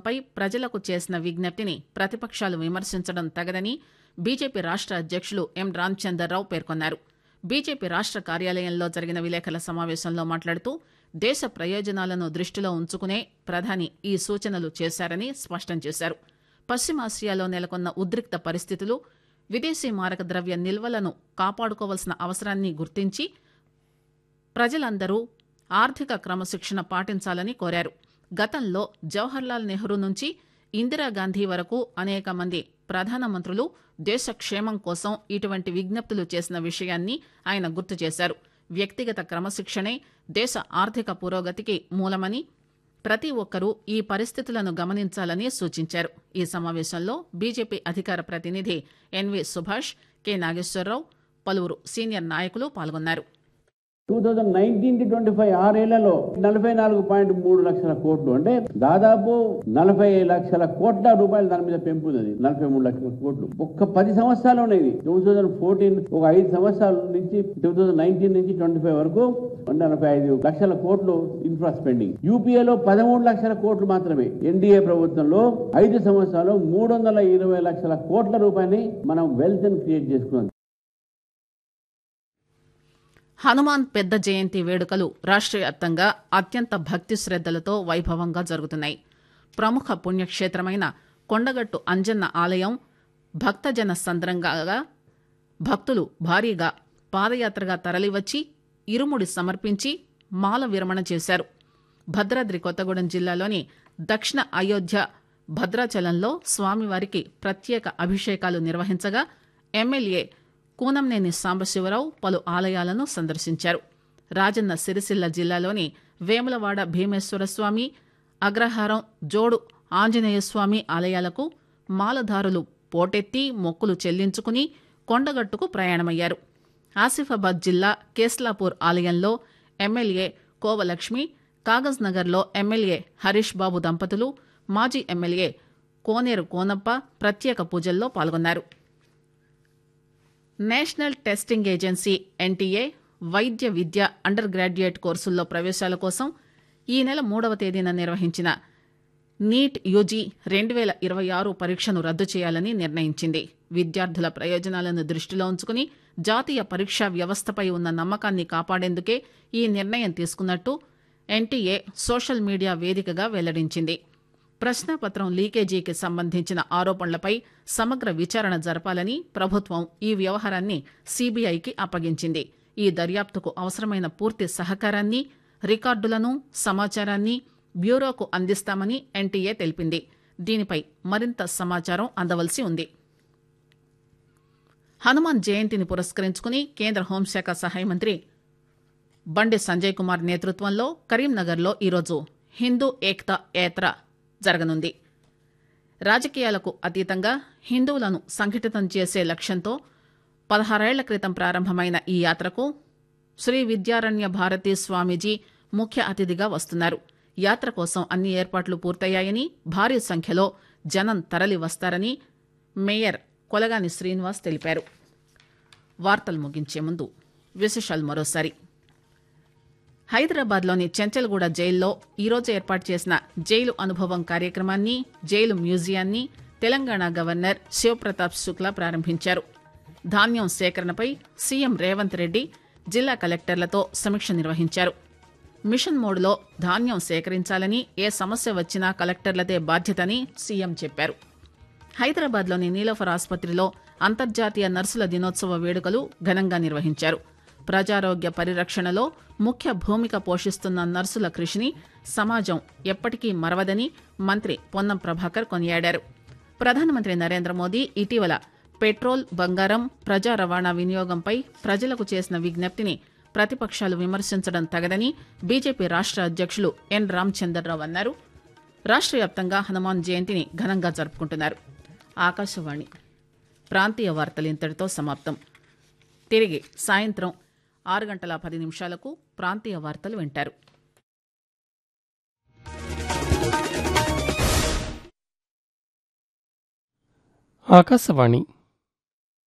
విధానాలపై ప్రజలకు చేసిన విజ్ఞప్తిని ప్రతిపక్షాలు విమర్శించడం తగదని బీజేపీ రాష్ట అధ్యక్షులు ఎం రామచందర్రావు పేర్కొన్నారు బీజేపీ రాష్ట కార్యాలయంలో జరిగిన విలేకరుల సమావేశంలో మాట్లాడుతూ దేశ ప్రయోజనాలను దృష్టిలో ఉంచుకునే ప్రధాని ఈ సూచనలు చేశారని స్పష్టం చేశారు పశ్చిమాసియాలో నెలకొన్న ఉద్రిక్త పరిస్థితులు విదేశీ మారక ద్రవ్య నిల్వలను కాపాడుకోవాల్సిన అవసరాన్ని గుర్తించి ప్రజలందరూ ఆర్థిక క్రమశిక్షణ పాటించాలని కోరారు గతంలో జవహర్లాల్ నెహ్రూ నుంచి ఇందిరాగాంధీ వరకు అనేక మంది ప్రధానమంత్రులు దేశ క్షేమం కోసం ఇటువంటి విజ్ఞప్తులు చేసిన విషయాన్ని ఆయన గుర్తు చేశారు వ్యక్తిగత క్రమశిక్షణే దేశ ఆర్థిక పురోగతికి మూలమని ప్రతి ఒక్కరూ ఈ పరిస్థితులను గమనించాలని సూచించారు ఈ సమావేశంలో బీజేపీ అధికార ప్రతినిధి ఎన్వి సుభాష్ కె నాగేశ్వరరావు పలువురు సీనియర్ నాయకులు పాల్గొన్నారు టూ థౌజండ్ నైన్టీన్ కి ట్వంటీ ఫైవ్ ఆరేళ్లలో నలభై నాలుగు పాయింట్ మూడు లక్షల కోట్లు అంటే దాదాపు నలభై లక్షల కోట్ల రూపాయలు దాని మీద పెంపు ఉన్నది నలభై మూడు లక్షల కోట్లు ఒక్క పది సంవత్సరాలు ఉన్నది టూ థౌజండ్ ఫోర్టీన్ ఒక ఐదు సంవత్సరాల నుంచి టూ థౌజండ్ నైన్టీన్ నుంచి ట్వంటీ ఫైవ్ వరకు నలభై ఐదు లక్షల కోట్లు ఇన్ఫ్రా స్పెండింగ్ యూపీఏలో పదమూడు లక్షల కోట్లు మాత్రమే ఎన్డీఏ ప్రభుత్వంలో ఐదు సంవత్సరాలు మూడు వందల ఇరవై లక్షల కోట్ల రూపాయలని మనం వెల్త్ క్రియేట్ చేసుకున్నాం హనుమాన్ పెద్ద జయంతి వేడుకలు రాష్ట్రవ్యాప్తంగా అత్యంత భక్తి శ్రద్దలతో వైభవంగా జరుగుతున్నాయి ప్రముఖ పుణ్యక్షేత్రమైన కొండగట్టు అంజన్న ఆలయం భక్తజన సంద్రంగా భక్తులు భారీగా పాదయాత్రగా తరలివచ్చి ఇరుముడి సమర్పించి మాల విరమణ చేశారు భద్రాద్రి కొత్తగూడెం జిల్లాలోని దక్షిణ అయోధ్య భద్రాచలంలో స్వామివారికి ప్రత్యేక అభిషేకాలు నిర్వహించగా ఎమ్మెల్యే కూనంనేని సాంబశివరావు పలు ఆలయాలను సందర్శించారు రాజన్న సిరిసిల్ల జిల్లాలోని వేములవాడ భీమేశ్వర స్వామి అగ్రహారం జోడు ఆంజనేయ స్వామి ఆలయాలకు మాలధారులు పోటెత్తి మొక్కులు చెల్లించుకుని కొండగట్టుకు ప్రయాణమయ్యారు ఆసిఫాబాద్ జిల్లా కేస్లాపూర్ ఆలయంలో ఎమ్మెల్యే కోవలక్ష్మి కాగజ్ నగర్లో ఎమ్మెల్యే హరీష్ బాబు దంపతులు మాజీ ఎమ్మెల్యే కోనేరు కోనప్ప ప్రత్యేక పూజల్లో పాల్గొన్నారు నేషనల్ టెస్టింగ్ ఏజెన్సీ ఎన్టీఏ వైద్య విద్య అండర్ గ్రాడ్యుయేట్ కోర్సుల్లో ప్రవేశాల కోసం ఈ నెల మూడవ తేదీన నిర్వహించిన నీట్ యూజీ రెండు వేల ఇరవై ఆరు పరీక్షను రద్దు చేయాలని నిర్ణయించింది విద్యార్థుల ప్రయోజనాలను దృష్టిలో ఉంచుకుని జాతీయ పరీక్షా వ్యవస్థపై ఉన్న నమ్మకాన్ని కాపాడేందుకే ఈ నిర్ణయం తీసుకున్నట్టు ఎన్టీఏ సోషల్ మీడియా వేదికగా వెల్లడించింది ప్రశ్నాపత్రం లీకేజీకి సంబంధించిన ఆరోపణలపై సమగ్ర విచారణ జరపాలని ప్రభుత్వం ఈ వ్యవహారాన్ని సీబీఐకి అప్పగించింది ఈ దర్యాప్తుకు అవసరమైన పూర్తి సహకారాన్ని రికార్డులను సమాచారాన్ని బ్యూరోకు అందిస్తామని ఎన్టీఏ తెలిపింది దీనిపై మరింత సమాచారం అందవలసి ఉంది హనుమాన్ జయంతిని పురస్కరించుకుని కేంద్ర హోంశాఖ సహాయ మంత్రి బండి సంజయ్ కుమార్ నేతృత్వంలో కరీంనగర్లో ఈరోజు హిందూ ఏక్తా యాత్ర జరగనుంది రాజకీయాలకు అతీతంగా హిందువులను సంఘటితం చేసే లక్ష్యంతో పదహారేళ్ల క్రితం ప్రారంభమైన ఈ యాత్రకు శ్రీ విద్యారణ్య భారతీ స్వామీజీ ముఖ్య అతిథిగా వస్తున్నారు యాత్ర కోసం అన్ని ఏర్పాట్లు పూర్తయ్యాయని భారీ సంఖ్యలో జనం తరలి వస్తారని మేయర్ కొలగాని శ్రీనివాస్ తెలిపారు వార్తలు ముగించే ముందు విశేషాలు మరోసారి హైదరాబాద్లోని చెంచల్గూడ జైల్లో ఈరోజు ఏర్పాటు చేసిన జైలు అనుభవం కార్యక్రమాన్ని జైలు మ్యూజియాన్ని తెలంగాణ గవర్నర్ శివప్రతాప్ శుక్లా ప్రారంభించారు ధాన్యం సేకరణపై సీఎం రేవంత్ రెడ్డి జిల్లా కలెక్టర్లతో సమీక్ష నిర్వహించారు మిషన్ మోడ్లో ధాన్యం సేకరించాలని ఏ సమస్య వచ్చినా కలెక్టర్లదే బాధ్యతని సీఎం చెప్పారు హైదరాబాద్లోని నీలోఫర్ ఆసుపత్రిలో అంతర్జాతీయ నర్సుల దినోత్సవ వేడుకలు ఘనంగా నిర్వహించారు ప్రజారోగ్య పరిరక్షణలో ముఖ్య భూమిక పోషిస్తున్న నర్సుల కృషిని సమాజం ఎప్పటికీ మరవదని మంత్రి పొన్నం ప్రభాకర్ కొనియాడారు ప్రధానమంత్రి నరేంద్ర మోదీ ఇటీవల పెట్రోల్ బంగారం ప్రజా రవాణా వినియోగంపై ప్రజలకు చేసిన విజ్ఞప్తిని ప్రతిపక్షాలు విమర్శించడం తగదని బీజేపీ రాష్ట్ర అధ్యక్షులు ఎన్ రామచంద్రరావు అన్నారు రాష్ట్ర వ్యాప్తంగా హనుమాన్ జయంతిని ఘనంగా జరుపుకుంటున్నారు ఆకాశవాణి ప్రాంతీయ వార్తలు ఇంతటితో సమాప్తం తిరిగి సాయంత్రం ఆరు గంటల పది నిమిషాలకు ప్రాంతీయ వార్తలు వింటారు ఆకాశవాణి